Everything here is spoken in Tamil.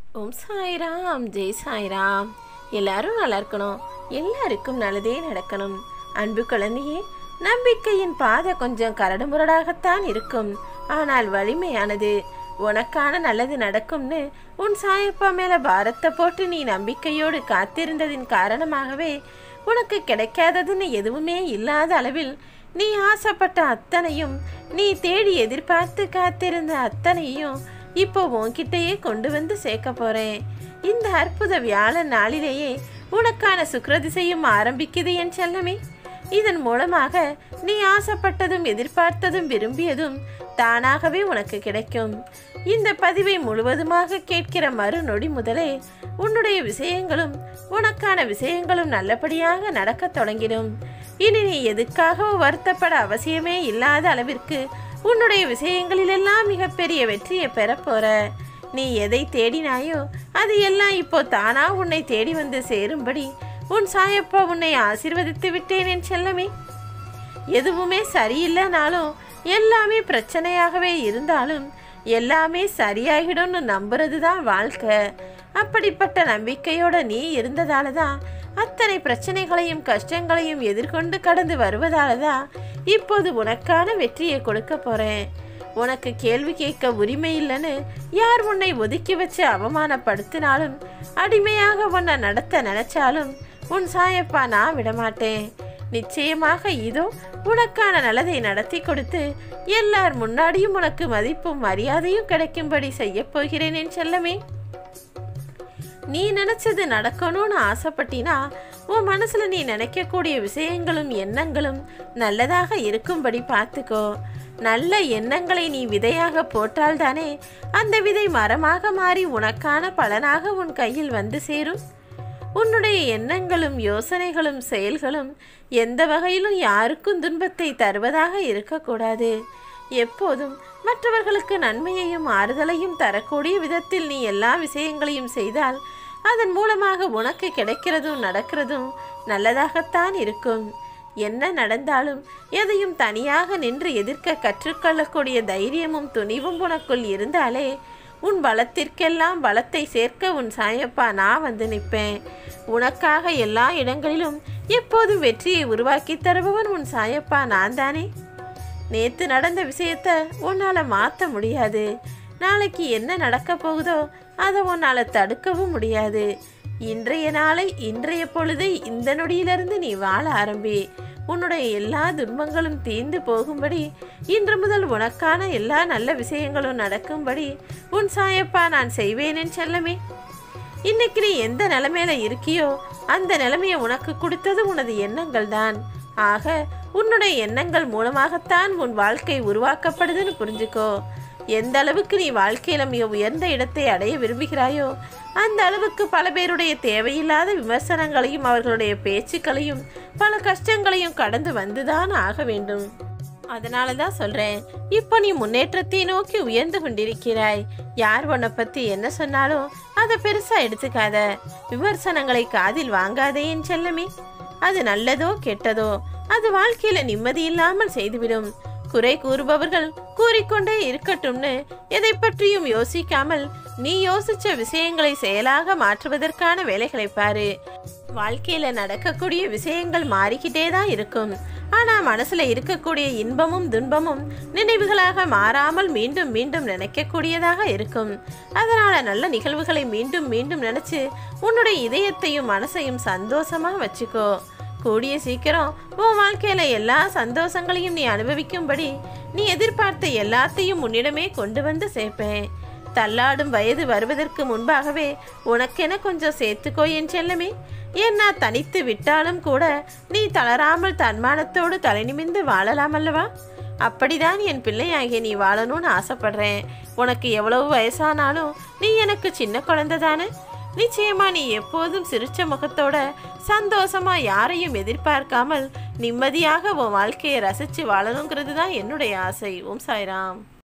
ஓம் சாய்ராம் ஜெய் சாய்ராம் எல்லாரும் நல்லா இருக்கணும் எல்லாருக்கும் நல்லதே நடக்கணும் அன்பு குழந்தையே நம்பிக்கையின் பாதை கொஞ்சம் கரடுமுரடாகத்தான் இருக்கும் ஆனால் வலிமையானது உனக்கான நல்லது நடக்கும்னு உன் சாயப்பா மேல பாரத்தை போட்டு நீ நம்பிக்கையோடு காத்திருந்ததின் காரணமாகவே உனக்கு கிடைக்காததுன்னு எதுவுமே இல்லாத அளவில் நீ ஆசைப்பட்ட அத்தனையும் நீ தேடி எதிர்பார்த்து காத்திருந்த அத்தனையும் இப்போ உன்கிட்டயே கொண்டு வந்து சேர்க்க போறேன் இந்த அற்புத வியாழன் நாளிலேயே உனக்கான சுக்கிரதிசையும் ஆரம்பிக்குது என் செல்லமே இதன் மூலமாக நீ ஆசைப்பட்டதும் எதிர்பார்த்ததும் விரும்பியதும் தானாகவே உனக்கு கிடைக்கும் இந்த பதிவை முழுவதுமாக கேட்கிற மறு நொடி முதலே உன்னுடைய விஷயங்களும் உனக்கான விஷயங்களும் நல்லபடியாக நடக்கத் தொடங்கிடும் இனி நீ எதுக்காகவும் வருத்தப்பட அவசியமே இல்லாத அளவிற்கு உன்னுடைய விஷயங்களிலெல்லாம் மிகப்பெரிய வெற்றியை பெறப் போற நீ எதை தேடினாயோ அது எல்லாம் இப்போ தானா உன்னை தேடி வந்து சேரும்படி உன் சாயப்பா உன்னை ஆசீர்வதித்து விட்டேன் என் செல்லமே எதுவுமே சரியில்லைனாலும் எல்லாமே பிரச்சனையாகவே இருந்தாலும் எல்லாமே சரியாகிடும்னு நம்புறது தான் வாழ்க்கை அப்படிப்பட்ட நம்பிக்கையோட நீ இருந்ததால தான் அத்தனை பிரச்சனைகளையும் கஷ்டங்களையும் எதிர்கொண்டு கடந்து வருவதால தான் இப்போது உனக்கான வெற்றியை கொடுக்க போறேன் உனக்கு கேள்வி கேட்க உரிமை இல்லைன்னு யார் உன்னை ஒதுக்கி வச்சு அவமானப்படுத்தினாலும் அடிமையாக உன்னை நடத்த நினைச்சாலும் உன் சாயப்பா நான் விடமாட்டேன் நிச்சயமாக இதோ உனக்கான நல்லதை நடத்தி கொடுத்து எல்லார் முன்னாடியும் உனக்கு மதிப்பும் மரியாதையும் கிடைக்கும்படி செய்யப் போகிறேன் என் செல்லமே நீ நினைச்சது நடக்கணும்னு ஆசைப்பட்டினா உன் மனசுல நீ நினைக்கக்கூடிய விஷயங்களும் எண்ணங்களும் நல்லதாக இருக்கும்படி பார்த்துக்கோ நல்ல எண்ணங்களை நீ விதையாக போட்டால்தானே அந்த விதை மரமாக மாறி உனக்கான பலனாக உன் கையில் வந்து சேரும் உன்னுடைய எண்ணங்களும் யோசனைகளும் செயல்களும் எந்த வகையிலும் யாருக்கும் துன்பத்தை தருவதாக இருக்கக்கூடாது எப்போதும் மற்றவர்களுக்கு நன்மையையும் ஆறுதலையும் தரக்கூடிய விதத்தில் நீ எல்லா விஷயங்களையும் செய்தால் அதன் மூலமாக உனக்கு கிடைக்கிறதும் நடக்கிறதும் நல்லதாகத்தான் இருக்கும் என்ன நடந்தாலும் எதையும் தனியாக நின்று எதிர்க்க கற்றுக்கொள்ளக்கூடிய தைரியமும் துணிவும் உனக்குள் இருந்தாலே உன் பலத்திற்கெல்லாம் பலத்தை சேர்க்க உன் சாயப்பா நான் வந்து நிற்பேன் உனக்காக எல்லா இடங்களிலும் எப்போதும் வெற்றியை உருவாக்கி தருபவன் உன் சாயப்பா நான் தானே நேத்து நடந்த விஷயத்த உன்னால மாற்ற முடியாது நாளைக்கு என்ன நடக்க போகுதோ அதை உன்னால தடுக்கவும் முடியாது இன்றைய நாளை இன்றைய பொழுதை இந்த நொடியிலிருந்து நீ வாழ ஆரம்பி உன்னுடைய எல்லா துன்பங்களும் தீர்ந்து போகும்படி இன்று முதல் உனக்கான எல்லா நல்ல விஷயங்களும் நடக்கும்படி உன் சாயப்பா நான் செய்வேனேன் செல்லமே இன்னைக்கு நீ எந்த நிலைமையில இருக்கியோ அந்த நிலைமையை உனக்கு கொடுத்தது உனது எண்ணங்கள் தான் ஆக உன்னுடைய எண்ணங்கள் மூலமாகத்தான் உன் வாழ்க்கை உருவாக்கப்படுதுன்னு புரிஞ்சுக்கோ எந்த அளவுக்கு நீ வாழ்க்கையில மிக உயர்ந்த இடத்தை அடைய விரும்புகிறாயோ அந்த அளவுக்கு பல பேருடைய தேவையில்லாத விமர்சனங்களையும் அவர்களுடைய பேச்சுக்களையும் பல கஷ்டங்களையும் கடந்து வந்துதான் ஆக வேண்டும் அதனால தான் சொல்றேன் இப்போ நீ முன்னேற்றத்தை நோக்கி உயர்ந்து கொண்டிருக்கிறாய் யார் உன்னை பத்தி என்ன சொன்னாலும் அதை பெருசா எடுத்துக்காத விமர்சனங்களை காதில் வாங்காதே என் செல்லமே அது நல்லதோ கெட்டதோ அது வாழ்க்கையில நிம்மதி இல்லாமல் செய்துவிடும் குறை கூறுபவர்கள் கூறிக்கொண்டே இருக்கட்டும்னு எதை பற்றியும் யோசிக்காமல் நீ யோசிச்ச விஷயங்களை செயலாக மாற்றுவதற்கான வேலைகளை பாரு வாழ்க்கையில நடக்கக்கூடிய விஷயங்கள் மாறிக்கிட்டே தான் இருக்கும் ஆனா மனசுல இருக்கக்கூடிய இன்பமும் துன்பமும் நினைவுகளாக மாறாமல் மீண்டும் மீண்டும் நினைக்கக்கூடியதாக இருக்கும் அதனால நல்ல நிகழ்வுகளை மீண்டும் மீண்டும் நினைச்சு உன்னுடைய இதயத்தையும் மனசையும் சந்தோஷமா வச்சுக்கோ கூடிய சீக்கிரம் உன் வாழ்க்கையில எல்லா சந்தோஷங்களையும் நீ அனுபவிக்கும்படி நீ எதிர்பார்த்த எல்லாத்தையும் உன்னிடமே கொண்டு வந்து சேர்ப்பேன் தள்ளாடும் வயது வருவதற்கு முன்பாகவே உனக்கென கொஞ்சம் சேர்த்துக்கோ என் செல்லமே ஏன்னா தனித்து விட்டாலும் கூட நீ தளராமல் தன்மானத்தோடு தலை நிமிந்து வாழலாம் அல்லவா அப்படிதான் என் பிள்ளையாகிய நீ வாழணும்னு ஆசைப்படுறேன் உனக்கு எவ்வளவு வயசானாலும் நீ எனக்கு சின்ன குழந்தை தானே நிச்சயமா நீ எப்போதும் சிரிச்ச முகத்தோட சந்தோஷமா யாரையும் எதிர்பார்க்காமல் நிம்மதியாக உன் வாழ்க்கையை ரசிச்சு வாழணுங்கிறது தான் என்னுடைய ஆசை ஓம் சாய்ராம்